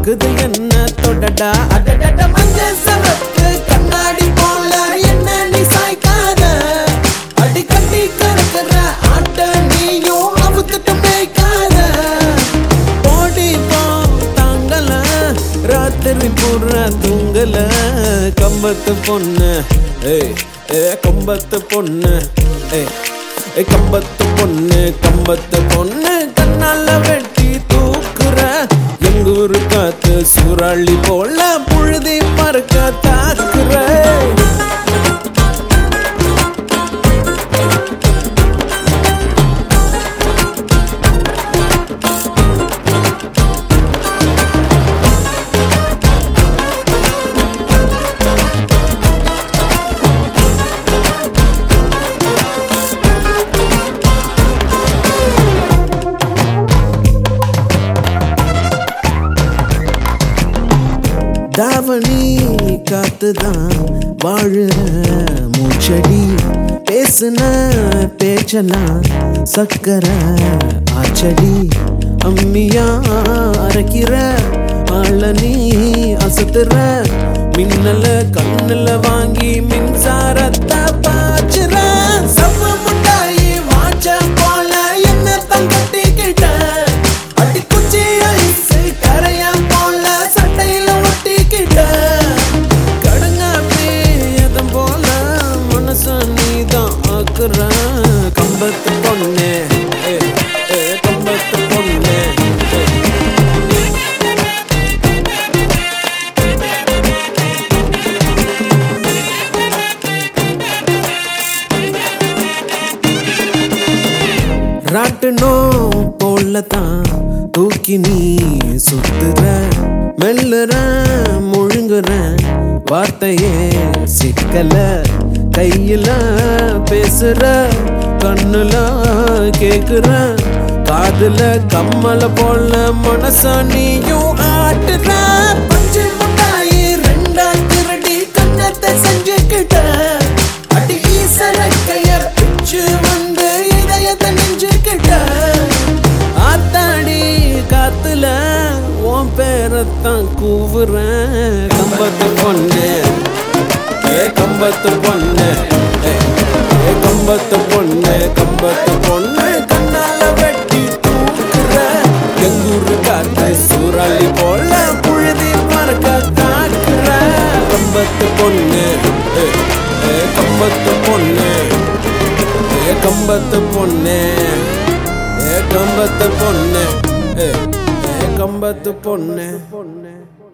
பாக்குது என்ன தொடடா அடடட மஞ்ச சவக்கு கண்ணாடி போல என்ன நீ சாய்க்காத அடி கட்டி கறக்குற ஆட்ட நீயும் அவுத்துட்டு மேய்க்காத ஓடி போ தாங்கல ராத்திரி பூரா தூங்கல கம்பத்து பொண்ணு ஏய் ஏ கம்பத்து பொண்ணு ஏய் ஏ கம்பத்து பொண்ணு கம்பத்து பொண்ணு கண்ணால வெட்டி தூக்குற எங்க ஊரு காத்து சூறாளி போல புழுதி பறக்க தாக்குற தாவணி காத்துதான் வாழுற மூச்சடி பேசுன பேச்செல்லாம் சக்கர ஆச்சடி அம்மியா அரைக்கிற ஆள நீ அசத்துற மின்னல கண்ணுல வாங்கி மின்சாரத்தை பாய்ச்சுற சம்ம முட்டாயி வாச்ச போல என்ன தங்கட்டிக்கிட்ட அடி குச்சி ஐஸ் கரையா போல சட்டையில ஒட்டிக்கிட்ட கடங்காப்பி எதம் போல மனச நீதான் ஆக்குற கம்பத்து பொண்ணு ஏ, ஏ, கம்பத்து பொண்ணு ஏ. ராட்டுனோ போலதான் தூக்கி நீ சுத்துற மெல்லுற முழுங்குற வார்த்தையே சிக்கல கையில பேசுற கண்ணுல கேக்குற காதுல கம்மல போல மனச நீயும் ஆட்டுற பஞ்சு முட்டாயி ரெண்டா திருடி கண்ணத்தை செஞ்சுக்கிட்ட அடி ஈசர கையர் பிச்சு வந்து இதயத்தை நெஞ்சுக்கிட்ட ஆத்தாடி காத்துல உன் பேரத்தான் கூவுறேன் கம்பத்து பொண்ணு ஏ கம்பத்து பொண்ணு ஏ, ஏ கம்பத்து பொண்ணு கம்பத்து பொண்ணு கண்ணால வெட்டி தூக்குற எங்கூரு காத்து சூறாளி போல புழுதி மறக்க தாக்குற கம்பத்து பொண்ணு ஏ, ஏ கம்பத்து பொண்ணு ஏ கம்பத்து பொண்ணு ஏ கம்பத்து பொண்ணு ஏ ஏ கம்பத்து பொண்ணு பொண்ணு